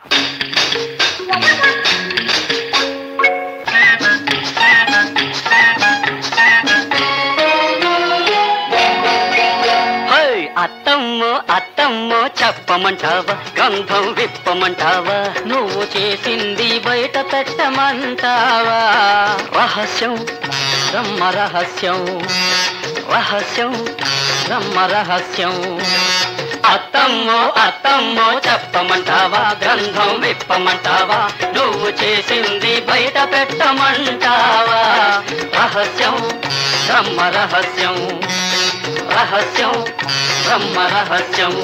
High అత్తమ్మో అత్తమ్మో చెప్పమంటావా గంధం విప్పమంటావా నువ్వు చేసింది బయట పెట్టమంటావా రహస్యం బ్రహ్మ రహస్యం రహస్యం బ్రహ్మ రహస్యం అత్తమ్మో అత్తమ్మో చెప్పమంటావా గ్రంథం విప్పమంటావా నువ్వు చేసింది బయట పెట్టమంటావా రహస్యం బ్రహ్మ రహస్యం రహస్యం బ్రహ్మ రహస్యం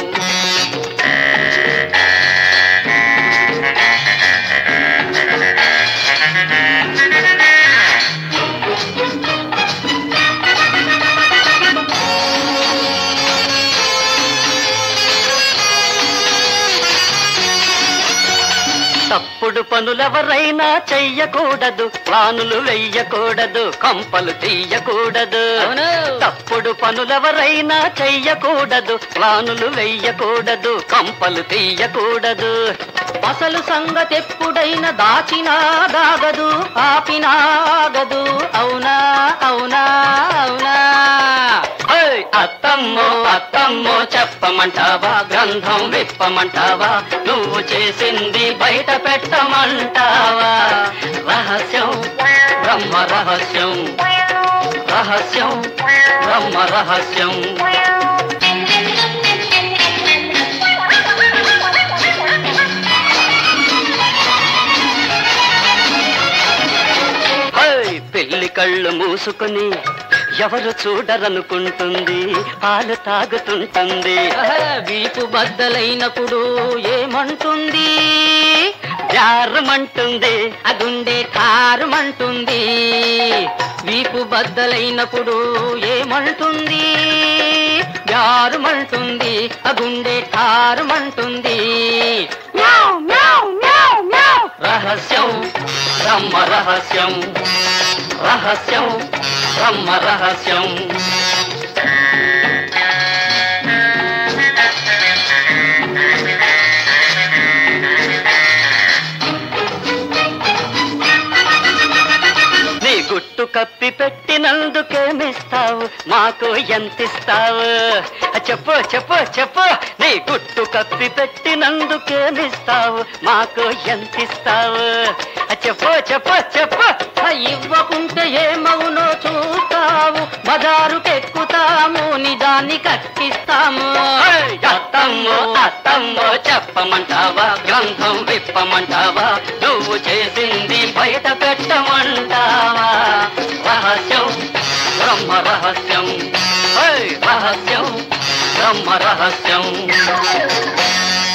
తప్పుడు పనులెవరైనా చెయ్యకూడదు ప్లానులు వెయ్యకూడదు కంపలు తీయకూడదు అవును. తప్పుడు పనులెవరైనా చెయ్యకూడదు ప్లానులు వెయ్యకూడదు కంపలు తీయకూడదు అసలు సంగతి ఎప్పుడైనా దాచినా దాగదు ఆపినా ఆగదు అవునా అవునా అవునా ఓయ్ అత్తమ్మో అత్తమ్మో చెప్పమంటావా గ్రంథం విప్పమంటావా నువ్వు చేసింది బయట పెట్టమంటావా రహస్యం బ్రహ్మ రహస్యం రహస్యం బ్రహ్మ రహస్యం ఓయ్ పెళ్లి కళ్ళు మూసుకుని ఎవరు చూడరనుకుంటుంది పాలు తాగుతుంటుంది ఆహా, వీపు బద్దలైనప్పుడు ఏమంటుంది జారమంటుంది ఆ గుండె ఠారుమంటుంది వీపు బద్దలైనప్పుడు ఏమంటుంది జారుమంటుంది ఆ గుండె ఠారుమంటుంది రహస్యం బ్రహ్మ రహస్యం రహస్యం బ్రహ్మ రహస్యం నీ గుట్టు కప్పి పెట్టినందుకేమిస్తావు మాకు ఎంతిస్తావు చెప్పు చెప్పు చెప్పు నీ గుట్టు కప్పి పెట్టినందుకేమిస్తావు మాకు ఎంతిస్తావు చెప్పు చెప్పు చెప్పు ఆ ఇవ్వకుంటే ఏమవునో చూస్తావు బజారుకెక్కుతాము నిజాన్ని కక్కిస్తాము ఏయ్! అత్తమ్మో అత్తమ్మో చెప్పమంటావా గ్రంథం విప్పమంటావా నువ్వు చేసింది బయట పెట్టమంటావా రహస్యం బ్రహ్మ రహస్యం ఏయ్! రహస్యం బ్రహ్మ రహస్యం